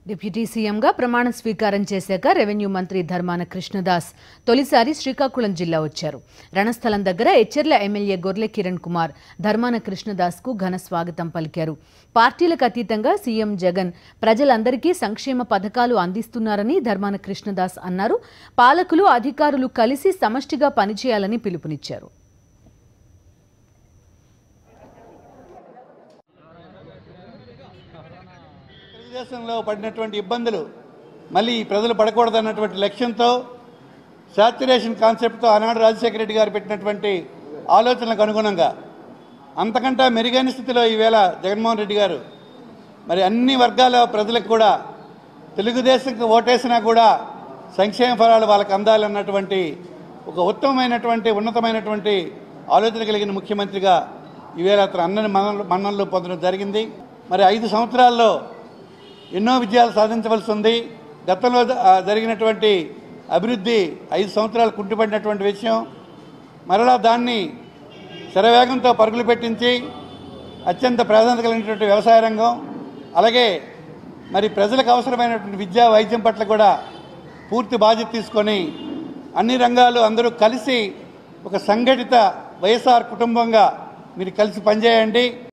deputy సీఎంగా ప్రమాణ స్వీకారం చేశాక రెవెన్యూ మంత్రి ధర్మాన కృష్ణదాస్ తొలిసారి శ్రీకాకుళం జిల్లా వచ్చారు రణస్థలం దగ్గర ఎచ్చెర్ల ఎమ్మెల్యే గొర్లె కిరణ్ కుమార్ ధర్మాన కృష్ణదాస్కు ఘన స్వాగతం పలికారు పార్టీలకు అతీతంగా సీఎం జగన్ ప్రజలందరికీ సంక్షేమ పథకాలు అందిస్తున్నారని ధర్మాన కృష్ణదాస్ అన్నారు పాలకులు అధికారులు కలిసి సమష్టిగా పనిచేయాలని పిలుపునిచ్చారు తెలుగుదేశంలో పడినటువంటి ఇబ్బందులు మళ్ళీ ఈ ప్రజలు పడకూడదన్నటువంటి లక్ష్యంతో శాచ్యురేషన్ కాన్సెప్ట్తో ఆనాడు రాజశేఖర రెడ్డి గారు పెట్టినటువంటి ఆలోచనలకు అనుగుణంగా అంతకంటే మెరుగైన స్థితిలో ఈవేళ జగన్మోహన్ రెడ్డి గారు మరి అన్ని వర్గాల ప్రజలకు కూడా తెలుగుదేశంకి ఓటేసినా కూడా సంక్షేమ ఫలాలు వాళ్ళకి అందాలన్నటువంటి ఒక ఉత్తమమైనటువంటి ఉన్నతమైనటువంటి ఆలోచన కలిగిన ముఖ్యమంత్రిగా ఈవేళ అతను అన్నని మన్నలు మన్ననలు పొందడం జరిగింది మరి ఐదు సంవత్సరాల్లో ఎన్నో విజయాలు సాధించవలసి ఉంది గతంలో ఆ, జరిగినటువంటి అభివృద్ధి ఐదు సంవత్సరాలు కుంటుపడినటువంటి విషయం మరలా దాన్ని శరవేగంతో పరుగులు పెట్టించి అత్యంత ప్రాధాన్యత కలిగినటువంటి వ్యవసాయ రంగం అలాగే మరి ప్రజలకు అవసరమైనటువంటి విద్యా వైద్యం పట్ల కూడా పూర్తి బాధ్యత తీసుకొని అన్ని రంగాలు అందరూ కలిసి ఒక సంఘటిత వైఎస్ఆర్ కుటుంబంగా మీరు కలిసి పనిచేయండి